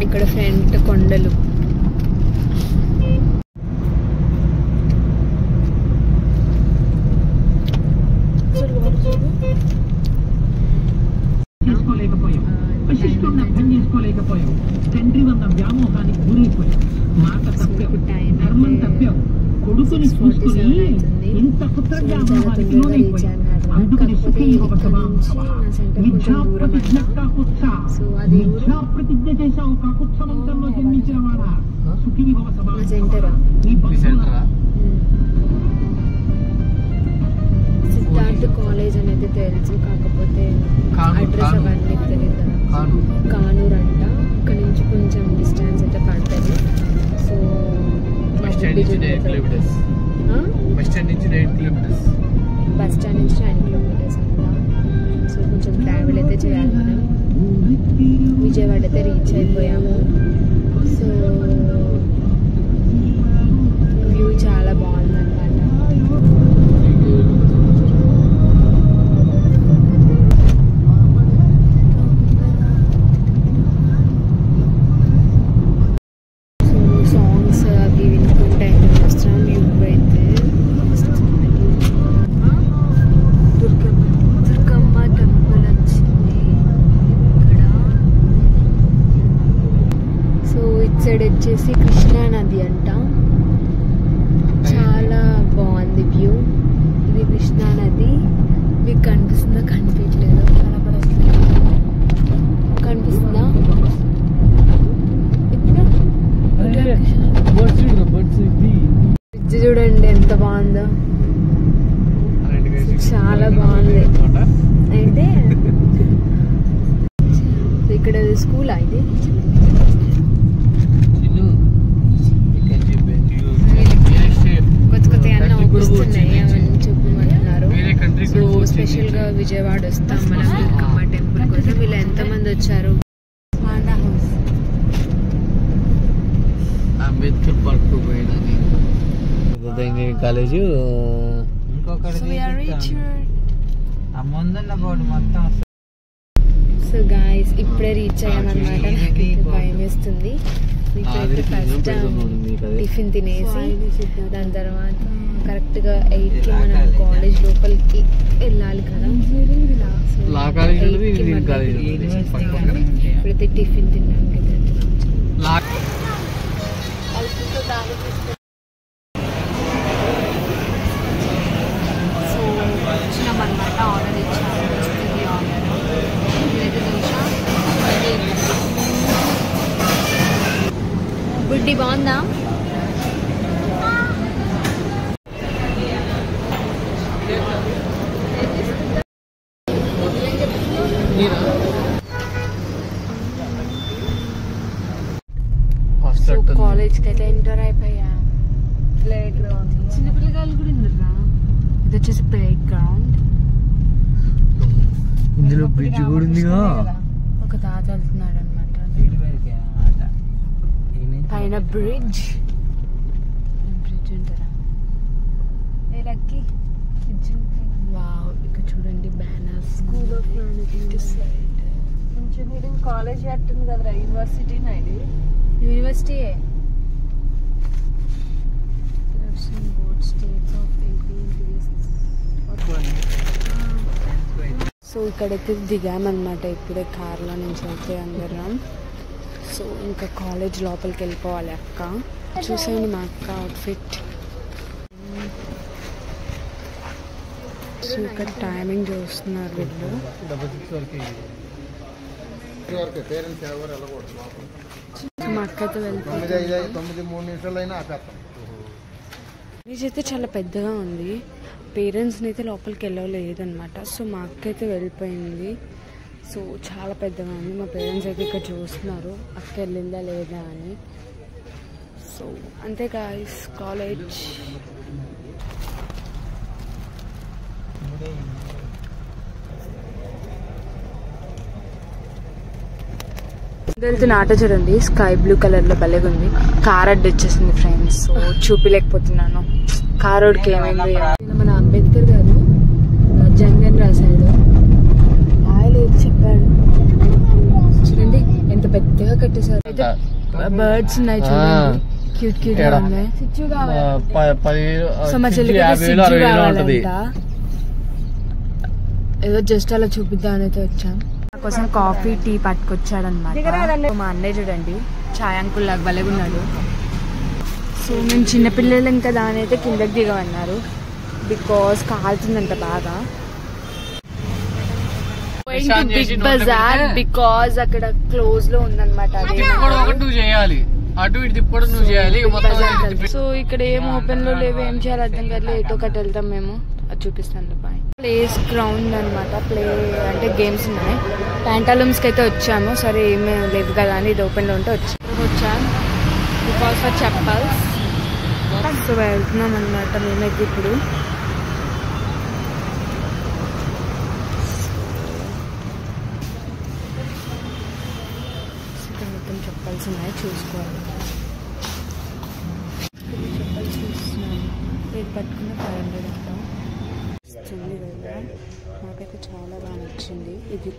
ఇక్కడ ఫ్రంట్ కొండలు చేసుకోలేకపోయాం వశిష్ఠుడిని అర్థం చేసుకోలేకపోయాం తండ్రి వన్న వ్యామోహానికి గురైపోయాం మాట తప్పాం టైం ధర్మం తప్పాం కొడుకుని చూసుకుని 6:47 అవుతుంది. ఇంత పుత్ర సో చాలా వ్యామోహానికి తొందరగా రీచ్ లోనైపోయాం అయ్యాను అందుకని కాకపోతే సుఖీ ఇక్కడ భవ నుంచి భవ. నా సెంటర్ కొంచెం దూరం అంట మిథ్యాప్రతిజ్ఞ సో అది ఊరు మిథ్యా ప్రతిజ్ఞ చేశావు కాకుత్సవంతంలో జన్మించిన వాడా సుఖీ భవ సభా నా సెంటర్ నీ బంధువుల సిద్ధార్థ్ కాలేజ్ అనేది తెలుసు కాకపోతే కానూర్, అడ్రస్ కానూర్. అవన్నీ తెలియదు కదా కానూర్. కానూర్ అంట ఇక్కడ నుంచి కొంచెం డిస్టెన్స్ అయితే పడుతుంది సో బస్ స్టాండ్ నుంచి నైన్ కిలోమీటర్స్ బస్ స్టాండ్ నుంచి నైన్ కిలోమీటర్స్ బస్ స్టాండ్ నుంచి నైన్ కిలోమీటర్స్ అంట సో కొంచెం ట్రావెల్ అయితే చేయాలి మనం విజయవాడ అయితే రీచ్ అయిపోయాము సో వ్యూ చాలా బాగుందన్నమాట సో సాంగ్స్ అవి వినుకుంటే ఎంజాయ్ చేస్తున్నాం వ్యూ అయితే దుర్గమ్మ దుర్గమ్మ టెంపుల్ వచ్చింది ఇక్కడ సో ఇటు సైడ్ వచ్చేసి కృష్ణా నది అంట చాలా బాగుంది వ్యూ ఇది కృష్ణా నది మీకు కనిపిస్తుందా కనిపించలేదు కనపడట్లేదు కనిపిస్తుందా ఇప్పుడు బ్రిడ్జ్ చూడండి ఎంత బాగుందో చాలా బాగుంది అయితే ఇక్కడ స్కూల్ ఇది కొత్త కొత్త అన్న ఒప్పిస్తున్నాయి అవన్నీ చెప్పమంటున్నారు వేరే కంట్రీ సో స్పెషల్ గా విజయవాడ వస్తాం మనం దుర్గమ్మ టెంపుల్ కోసం వీళ్ళు ఎంత మంది వచ్చారు అంబేద్కర్ పార్క్ పోయినా ఇంజనీరింగ్ కాలేజ్ ఆ ముందున్న బోర్డు మొత్తం సో గాయస్ ఇప్పుడే రీచ్ అయ్యామన్నమాట ఇది నాకు ఇది భయం వేస్తుంది ఇప్పుడైతే ఫస్ట్ టిఫిన్ తినేసి దాని తర్వాత కరెక్ట్ గా ఎయిట్ కి మనం కాలేజ్ లోపలికి వెళ్ళాలి కదా So, లా కాలేజ్ eight ఉన్నది కి ఇంజనీరింగ్ మనం కాలేజ్ ఉన్నది యూనివర్సిటీ పక్కన ఇప్పుడైతే టిఫిన్ తిన్నాం కదా లా సో వచ్చినామన్నమాట ఆర్డర్ ఇచ్చాము ఇది ఆర్డర్ ఇదైతే దోశ ఇది గుడ్డి బాగుందా సో హాస్టల్ కాలేజ్కి అయితే ఎంటర్ అయిపోయా ప్లే గ్రౌండ్ చిన్నపిల్లగాళ్ళు కూడా ఉన్నారా ఇది వచ్చేసి ప్లే గ్రౌండ్ ఇందులో బ్రిడ్జ్ కూడా ఉందిగా ఒక తాత వెళ్తున్నాడు అనమాట వీడి పేరుకే అన్నమాట ఈ నుంచి పైన బ్రిడ్జ్ బ్రిడ్జ్ ఉంటారా వావ్ ఇక్కడ చూడండి banner school of engineering college అట్టుంది కదరా యూనివర్సిటీ నైడి యూనివర్సిటీయే బోర్డ్ స్టేట్స్ ఆఫ్ సో ఇక్కడైతే దిగామన్నమాట ఇప్పుడే కార్లో నుంచి అయితే అందరం సో ఇంకా కాలేజ్ లోపలికి వెళ్ళిపోవాలి అక్క చూసాను మా అక్క అవుట్ఫిట్ సో ఇక్కడ టైమింగ్ చూస్తున్నారు వీళ్ళు డబల్ సిక్స్ వరకు వరకు పేరెంట్స్ ఎవరు వెళ్ళకూడదు లోపల. సో మా అక్క అయితే తొమ్మిది వెళ్తుంది ఐదు ఐదు తొమ్మిది మూడు నిమిషాలు అయినా ఆపేస్తాం కాలేజ్ అయితే చాలా పెద్దగా ఉంది పేరెంట్స్ని అయితే లోపలికి వెళ్ళలేదన్నమాట సో మా అక్క అయితే వెళ్ళిపోయింది సో చాలా పెద్దగా ఉంది మా పేరెంట్స్ అయితే ఇక్కడ చూస్తున్నారు అక్క వెళ్ళిందా లేదా అని సో అంతే గాయస్ కాలేజ్ వెళ్తున్న ఆటో చూడండి స్కై బ్లూ కలర్ లో భలేగా ఉంది కార్ అడ్డు వచ్చేసింది ఫ్రెండ్స్ సో చూపిలేకపోతున్నాను కార్ రోడ్కి ఏమైంది మన అంబేద్కర్ గారు జంగన్ రాశాడు ఆయన ఏది చెప్పాడు చూడండి ఎంత పెద్దగా కట్టారు పెట్టేశారు అయితే బర్డ్స్ ఉన్నాయి చూడండి క్యూట్ క్యూట్ గా ఏడా? ఉన్నాయి పదివేలు సో మా చెల్లికి యాభై వేలు అరవై వేలు ఉంటది కావాలంట ఏదో జస్ట్ అలా చూపిద్దామని అయితే వచ్చాం నా కోసం కాఫీ టీ పట్టుకొచ్చాడనమాట మా అన్నయ్య చూడండి ఛాయ్ అంకుల్ లాగా భలేగా ఉన్నాడు సో మేము చిన్నపిల్లలు ఇంకా దాని అయితే కిందకి దిగమన్నారు బికాస్ కాలుతుందంట బాగా నిషాన్ చేసి బిగ్ నోట్లో బజార్ పెడితే- బికాస్ అక్కడ క్లోజ్ లో ఉందన్నమాట అది తిప్పడం ఒకటి నువ్వు చేయాలి అటు ఇటు తిప్పడం నువ్వు చేయాలి ఇక మొత్తం బజార్ తిప్పి- కలిపి. సో ఇక్కడ ఏం ఓపెన్ లో లేవు ఏం చేయాలి అర్థం కాదు ఎటో ఒకటి వెళ్తాం మేము అది చూపిస్తాను బాయ్ ప్లేస్ గ్రౌండ్ అన్నమాట ప్లే అంటే గేమ్స్ ఉన్నాయి ప్యాంటాలూమ్స్కి అయితే వచ్చాము సరే ఏమీ లేవు కదా అని ఇది ఓపెన్లో ఉంటే వచ్చి వచ్చాం బికాస్ ఫర్ చెప్పల్స్ సో వెళ్తున్నాం అనమాట మేమైతే ఇప్పుడు ఇక్కడ మొత్తం చెప్పల్స్ ఉన్నాయి చూసుకోవాలి చెప్పల్స్ చూస్తున్నాను రేట్ పట్టుకున్న ఫైవ్ హండ్రెడ్ అంట వస్తుంది కదా నాకైతే చాలా బాగా నచ్చింది ఇది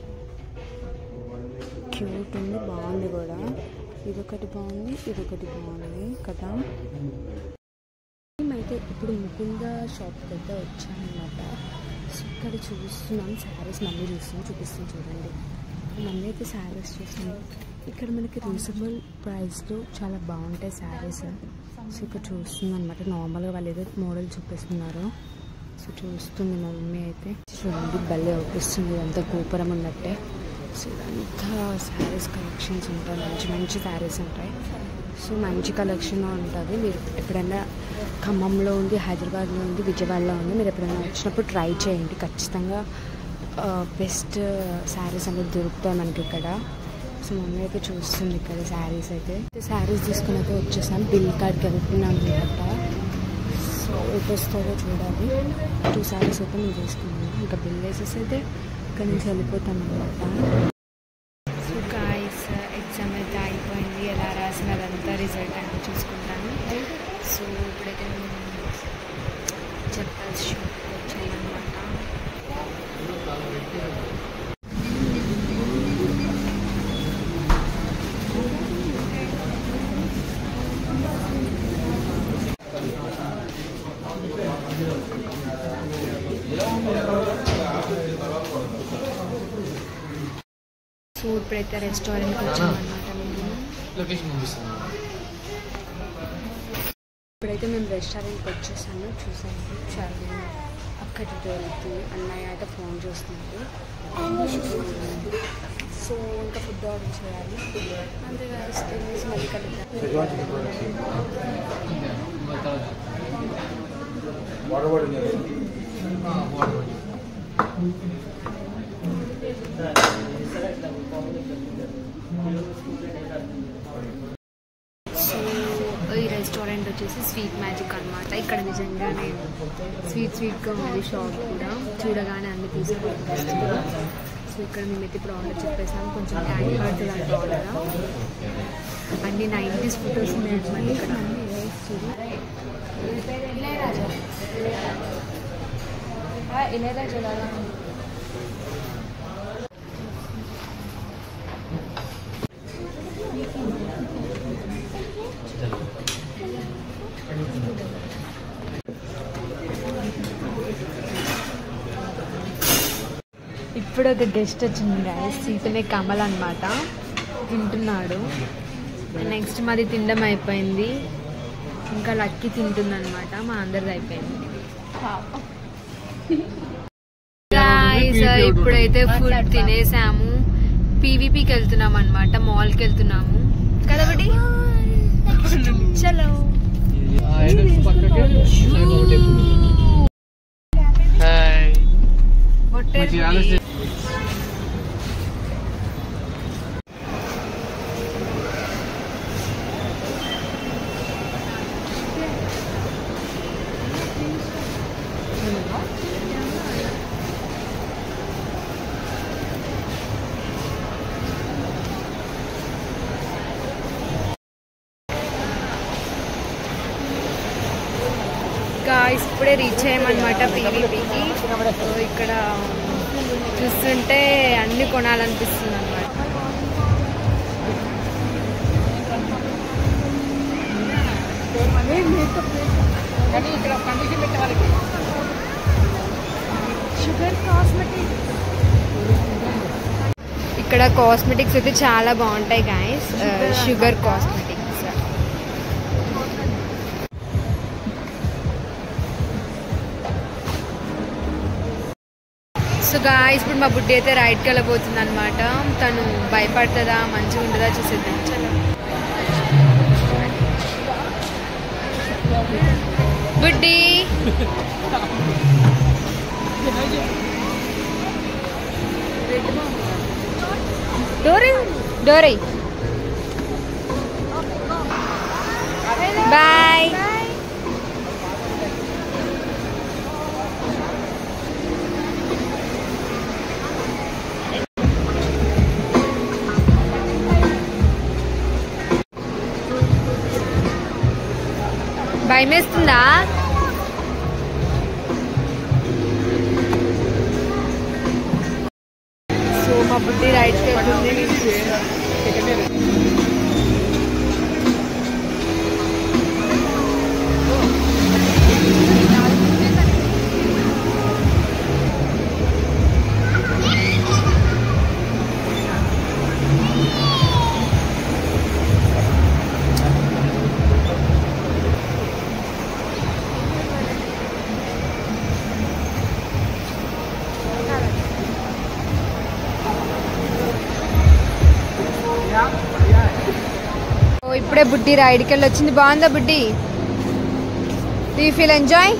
క్యూట్ ఉంది బాగుంది కూడా ఇదొకటి బాగుంది ఇదొకటి బాగుంది కదా మేమైతే ఇప్పుడు ముకుంద షాప్కి అయితే వచ్చామన్నమాట సో ఇక్కడ చూస్తున్నాం శారీస్ మమ్మీ చూస్తున్నాం చూపిస్తాం చూడండి మమ్మీ అయితే శారీస్ చూస్తుంది ఇక్కడ మనకి రీజనబుల్ ప్రైస్లో చాలా బాగుంటాయి శారీస్ సో ఇక్కడ చూస్తుంది అనమాట నార్మల్గా వాళ్ళు ఏదో మోడల్ చూపిస్తున్నారు సో చూస్తుంది మా మమ్మీ అయితే చూడండి భలే అవుపిస్తుంది ఇదంతా గోపురం ఉన్నట్టే సో ఇదంతా శారీస్ కలెక్షన్స్ ఉంటాయి మంచి మంచి శారీస్ ఉంటాయి సో మంచి కలెక్షన్ ఉంటుంది మీరు ఎప్పుడైనా ఖమ్మంలో ఉంది హైదరాబాద్లో ఉంది విజయవాడలో ఉంది మీరు ఎప్పుడైనా వచ్చినప్పుడు ట్రై చేయండి ఖచ్చితంగా బెస్ట్ శారీస్ అనేది దొరుకుతాయి మనకి ఇక్కడ సో మమ్మీ అయితే చూస్తుంది ఇక్కడ శారీస్ అయితే శారీస్ తీసుకుని అయితే వచ్చేసాం బిల్ కార్డ్కి వెళ్తున్నాం అనమాట సో ఎటు వస్తుందో చూడాలి టూ శారీస్ అయితే మేము తీసుకున్నాము ఇంకా బిల్ వేసేసి అయితే ఇక్కడ నుంచి వెళ్ళిపోతాం అనమాట సో గాయస్ ఎగ్జామ్ అయితే అయిపోయింది ఎలా రాసినదంతా రిజల్ట్ అంటే చూసుకుంటాను సో ఇప్పుడైతే మేము చెప్పాల్సి షాప్కి వచ్చామన్నమాట సో ఇప్పుడైతే రెస్టారెంట్కి వచ్చామన్నమాట మేము లొకేషన్ పంపిస్తాను ఇప్పుడైతే మేము రెస్టారెంట్కి వచ్చేసాము చూసాము చాలా అక్కడి వెళ్తూ అన్నయ్య అయితే ఫోన్ చూస్తున్నారు సో ఇంకా ఫుడ్ ఆర్డర్ చేయాలి అంతేగా తినేసి మళ్ళీ కలుద్దాం సో ఈ రెస్టారెంట్ వచ్చేసి స్వీట్ మ్యాజిక్ అన్నమాట ఇక్కడ నిజంగానే స్వీట్ స్వీట్గా ఉంది షాప్ కూడా చూడగానే అన్ని తీసుకుంటున్నాం సో ఇక్కడ మేమైతే ఇప్పుడు ఆర్డర్ చెప్పేసాం కొంచెం టైం పడుతుంది అంటే ఆర్డర్ అన్ని నైంటీస్ ఫొటోస్ ఉన్నాయి అనమాట ఇక్కడ ఇళయరాజా ఇళయరాజా ఎలా ఉంది? ఇప్పుడు ఒక గెస్ట్ వచ్చింది గాయస్ సీతనే కమల్ అనమాట తింటున్నాడు నెక్స్ట్ మాది తినడం అయిపోయింది ఇంకా లక్కీ తింటుంది అనమాట మా అందరిది అయిపోయింది Guys, ఇప్పుడైతే ఫుడ్ తినేసాము పీవీపీకి వెళ్తున్నాం అనమాట మాల్కి వెళ్తున్నాము కదా ఒకటి చలో హాయ్ పొట్టేలు మంచి ఆలోచన గాయస్ ఇప్పుడే రీచ్ అయ్యామన్నమాట పీవీపీకి సో ఇక్కడ చూస్తుంటే అన్ని కొనాలనిపిస్తుంది అనమాట ఇక్కడ కాస్మెటిక్స్ అయితే చాలా బాగుంటాయి guys sugar cosmetics so guys ఇప్పుడు మా బుడ్డి అయితే రైడ్కి వెళ్ళబోతుంది అనమాట తను భయపడుతుందా మంచిగా ఉంటుందా చూసేద్దాం చలో బుడ్డి డోరే డోరే బాయ్ భయమేస్తుందా సో మా బుద్ధి రైట్కి వెళ్తుంది ఓ, ఇప్పుడే బుడ్డి రైడ్కి వెళ్ళి వచ్చింది బాగుందా బుడ్డి do you feel enjoy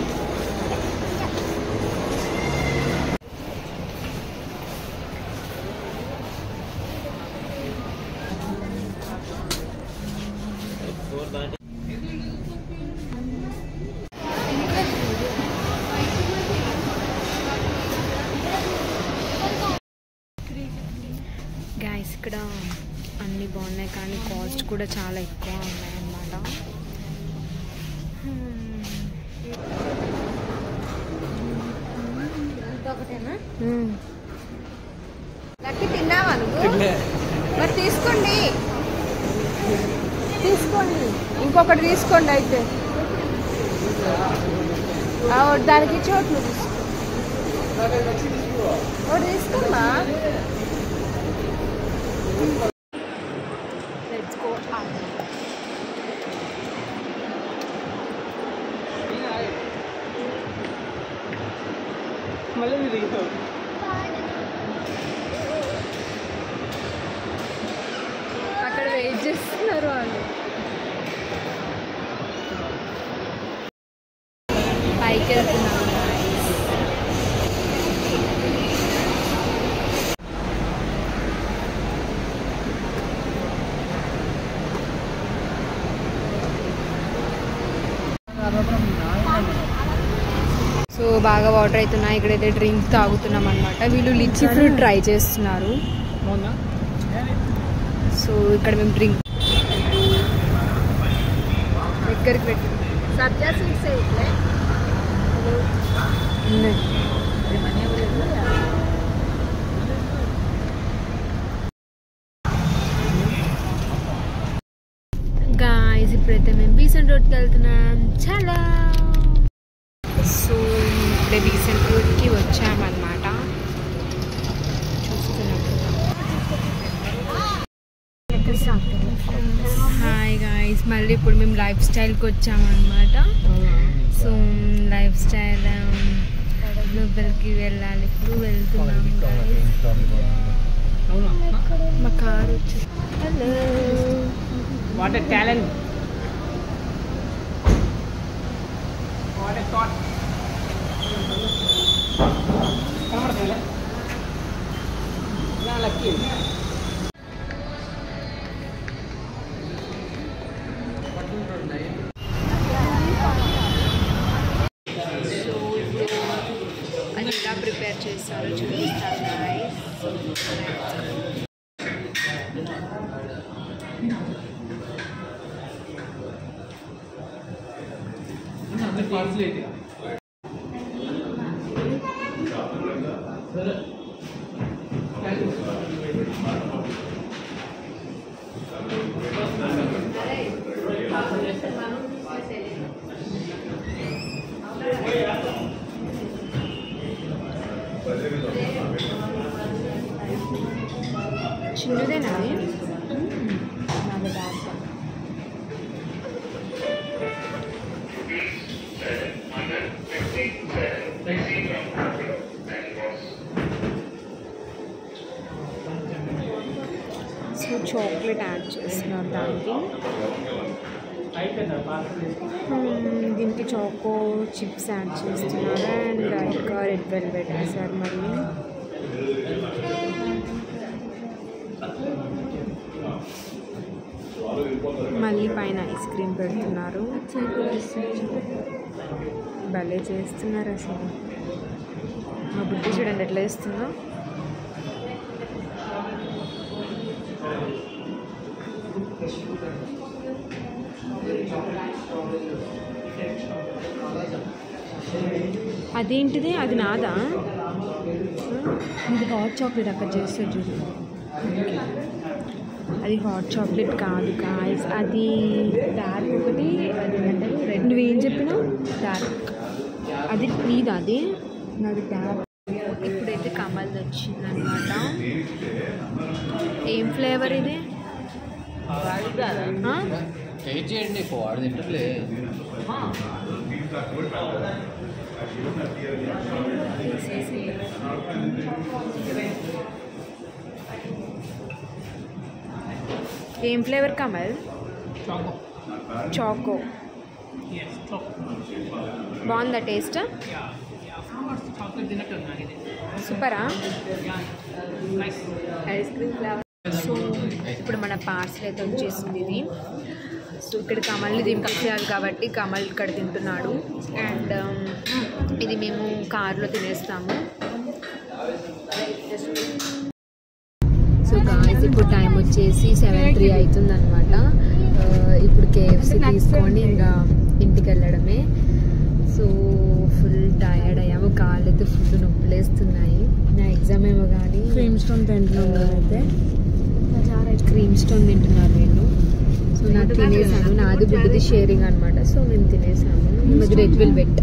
guys ఇక్కడ అన్నీ బాగున్నాయి కానీ కాస్ట్ కూడా చాలా ఎక్కువ ఉన్నాయి అన్నమాట లక్కి తిన్నావా నువ్వు మరి తీసుకోండి తీసుకోండి ఇంకొకటి తీసుకోండి అయితే ఆ, దానికి చోట్లు తీసుకో ఒకటి తీసుకోమ్మా అక్కడ వెయిట్ చేస్తున్నారు వాళ్ళు పైకి వెళ్తున్నాం guys. సో బాగా వాటర్ అవుతున్నాయి ఇక్కడైతే డ్రింక్ తాగుతున్నాం అనమాట వీళ్ళు లిచ్చి ఫ్రూట్ ట్రై చేస్తున్నారు సో ఇక్కడ మేము డ్రింక్ దగ్గరికి పెట్టి సబ్జా సీడ్స్ ఇట్లే ఉన్నాయి గాయస్ ఇప్పుడైతే మేము బీసెంట్ రోడ్కి వెళ్తున్నాం చాలా సో ఇప్పుడే బీసెంట్ రోడ్కి వచ్చామన్నమాట హాయ్ గాయస్ మళ్ళీ ఇప్పుడు మేము లైఫ్ స్టైల్కి వచ్చామన్నమాట సో లైఫ్ స్టైల్ లోపలికి వెళ్ళాలి ఇప్పుడు వెళ్తున్నాం guys. మా కారు వచ్చి hello what a talent what a thought కనబడతాయిలే నా లక్కీ సో ఇప్పుడు అది ఎలా ప్రిపేర్ చేస్తారో చూపిస్తాను guys. పార్సల్ అయితే చిన్నదేనా అది? నాది డార్క్. సో చాక్లెట్ యాడ్ చేస్తున్నారు దానికి మ్మ్, దీనికి చాకో చిప్స్ యాడ్ చేస్తున్నారు అండ్ ఇంకా రెడ్ వెల్వెట్ వేసారు మళ్ళీ మళ్ళీ పైన ఐస్ క్రీమ్ పెడుతున్నారు భలే చేస్తున్నారు అసలు మా బుద్ధి చూడండి ఎట్లా వేస్తుందో అదేంటిది అది నాదా ఇది హాట్ చాక్లెట్ అక్కడ చేస్తే చూడు అది హాట్ చాక్లెట్ కాదు గాయస్ అది డార్క్ ఒకటి అది ఏమంటారు రెడ్ నువ్వేం చెప్పినావు డార్క్ అది నీది అది నాది డార్క్ ఇప్పుడైతే కమల్ వచ్చిందనమాట ఏం ఫ్లేవర్ ఇది ఆ? టేస్ట్ చేయండి వాడు తింటలే ఏం ఫ్లేవర్ కమల్ చాకో బాగుందా టేస్ట్ సూపరా ఐస్ క్రీమ్ ఫ్లేవర్ సో ఇప్పుడు మన పార్సల్ అయితే వచ్చేసింది ఇది సో ఇక్కడ కమల్ని దింపేయాలి కాబట్టి కమల్ ఇక్కడ తింటున్నాడు అండ్ ఇది మేము కార్లో తినేస్తాము సో గాయస్ ఇప్పుడు టైం వచ్చేసి సెవెన్ త్రీ అవుతుంది అనమాట ఇప్పుడు కేఎఫ్సి తీసుకొని ఇంకా ఇంటికి వెళ్ళడమే సో ఫుల్ టయర్డ్ అయ్యాము కాళ్ళు అయితే ఫుల్ నొప్పులేస్తున్నాయి నా ఎగ్జామ్ ఏమో కానీ క్రీమ్ స్టోన్ తింటున్నాను అయితే క్రీమ్ స్టోన్ తింటున్నారు నేను సో నాకు తినేసాను నాది బుడ్డిది షేరింగ్ అనమాట సో మేము తినేసాము మాది red velvet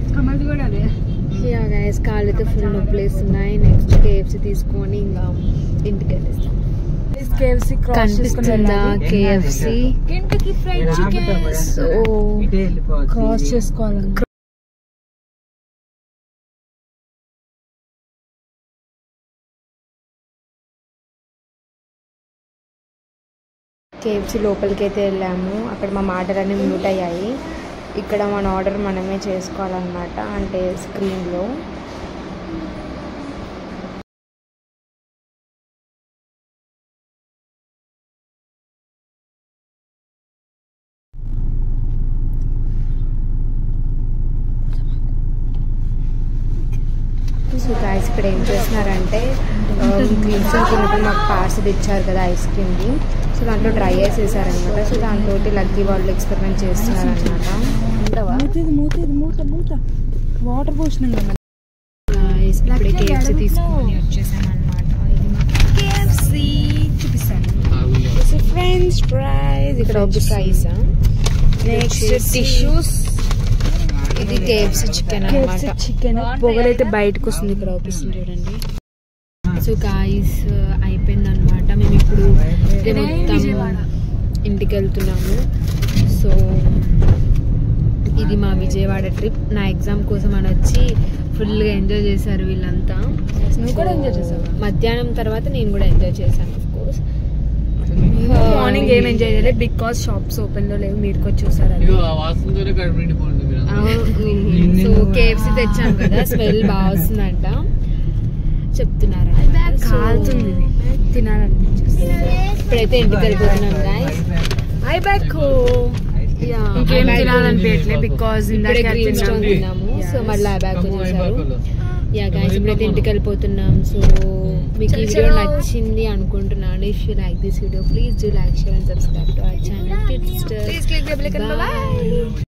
yeah guys కాళ్ళు అయితే ఫుల్ నొప్పులేస్తున్నాయి నెక్స్ట్ కేఎఫ్సి తీసుకొని ఇంకా ఇంటికి వెళ్ళేస్తాం కనిపిస్తుందా కేఎఫ్సి సో ఇటే వెళ్ళిపోవచ్చు క్రాస్ చేసుకోవాలి కేఎఫ్సి లోపలికి అయితే వెళ్ళాము అక్కడ మా మాటలన్నీ మ్యూట్ అయ్యాయి ఇక్కడ మన ఆర్డర్ మనమే చేసుకోవాలన్నమాట అంటే స్క్రీన్లో సో గాయస్ ఇక్కడ ఏం చేస్తున్నారంటే క్రీమ్ స్టోన్ తిన్నప్పుడు మాకు పార్సల్ ఇచ్చారు కదా ఐస్ క్రీమ్ది సో దాంట్లో డ్రై ఐస్ వేసారనమాట సో దాంతో లక్కీ వాళ్ళు ఎక్స్పెరిమెంట్ చేస్తున్నారనమాట వాటర్ పోసినాం కదా Guys, ఇప్పుడే కేఎఫ్సి తీసుకొని వచ్చేసామన్నమాట ఇది మా కేఎఫ్సి చూపిస్తాను ఫ్రెంచ్ ఫ్రైస్ ఇక్కడ ఒక ఫ్రైస్ నెక్స్ట్ టిష్యూస్ ఇది కేఎఫ్సి చికెన్ అన్నమాట చికెన్ పొగలైతే బయటకు వస్తుంది ఇక్కడ అవుపిస్తుంది చూడండి సో గాయస్ అయిపోయింది అనమాట మేము ఇప్పుడు ఇది మొత్తం ఇంటికి వెళ్తున్నాము సో ఇది మా విజయవాడ ట్రిప్ నా ఎగ్జామ్ కోసం అని వచ్చి ఫుల్గా ఎంజాయ్ చేశారు వీళ్ళంతా నువ్వు కూడా enjoy చేసావా? మధ్యాహ్నం తర్వాత నేను కూడా ఎంజాయ్ చేశాను ఆఫ్ కోర్స్ మార్నింగ్ ఏం ఎంజాయ్ చేయలేదు బికాస్ షాప్స్ ఓపెన్ లో లేవు మీరు కూడా చూసారు అది ఇదిగో ఆ వాసనతోనే కడుపు నిండిపోయింది మీరు సో కేఎఫ్సి తెచ్చాం కదా స్మెల్ బాగా వస్తుందంట చెప్తున్నారు కాలుతుంది ఇది. తినాలనిపించేసి ఇప్పుడైతే ఇంటికి వెళ్ళిపోతున్నాం గాయస్ ఐ బ్యాక్ ఇంకేం తినాలనిపించట్లే బికాస్ ఇప్పుడే గ్రీన్ స్టోన్ తిన్నాము సో మళ్ళీ బ్యాక్ చేశారు యా గాయస్ ఇప్పుడైతే ఇంటికి వెళ్ళిపోతున్నాం సో మీకు ఈ వీడియో నచ్చింది అనుకుంటున్నాను if you like this video please do like share and subscribe to our channel kids Please click the bell icon. Bye-bye.